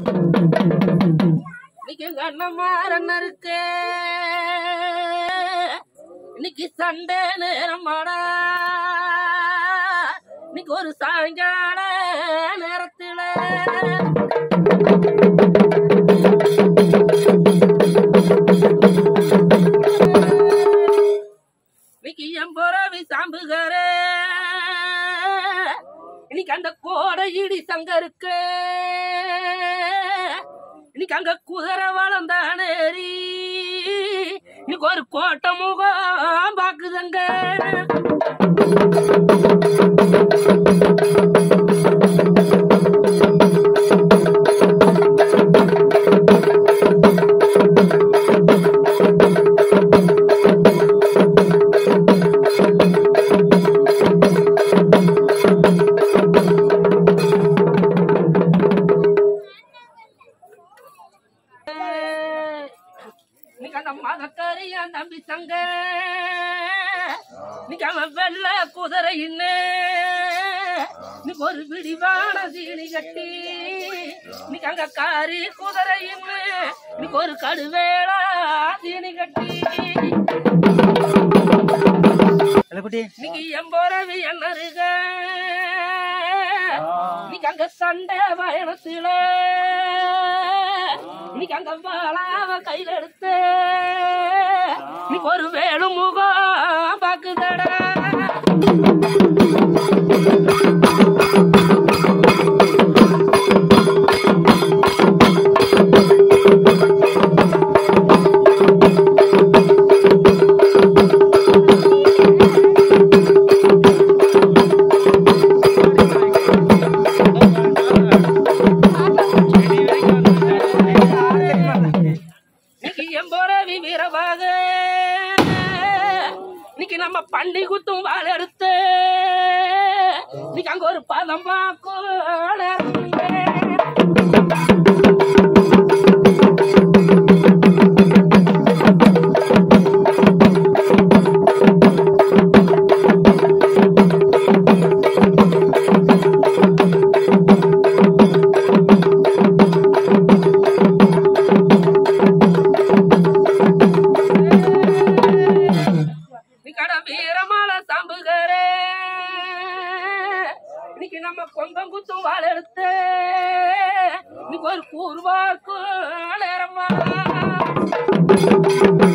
இன்னைக்கு எங்க அண்ணன் இருக்கு இன்னைக்கு சண்டே நேரமாடா இன்னைக்கு ஒரு சாயங்கால நேரத்துல இன்னைக்கு என் புறவி சாம்புகார இன்னைக்கு அந்த கோடை இடி சங்கருக்கு இன்னைக்கு அங்க குதிரை வளர்ந்தானேரி இன்னைக்கு ஒரு கோட்டை முகம் பாக்குதுங்க இன்னைக்கு அந்த மகக்கரிய நம்பி சங்க இன்னைக்கு அவன் வெள்ள குதிரை இன்னே இன்னைக்கு ஒரு விடிவான சீனி கட்டி இன்னைக்கு அங்க காரி குதிரை இன்னு இன்னைக்கு ஒரு கடுவேளா சீனி கட்டி இலக்குட்டி இன்னைக்கு எம்போரவி என்ன இருக்க இன்னைக்கு அங்க சண்டை பயணத்துல இன்னைக்கு அங்க வாழாவ கையில எடுத்து இன்னைக்கு ஒரு வேலு முகம் பாக்குதடா இன்னைக்கு எம்போரவி வீரவாக இன்னைக்கு நம்ம பண்டி குத்தும் வாழ எடுத்து இன்னைக்கு அங்க ஒரு பதம் பார்க்கும் இன்னைக்கு வீரமால சாம்புகரே இன்னைக்கு நம்ம கொங்கம் குத்தும் வாழ எடுத்து இன்னைக்கு ஒரு கூர்வாக்கு நேரமா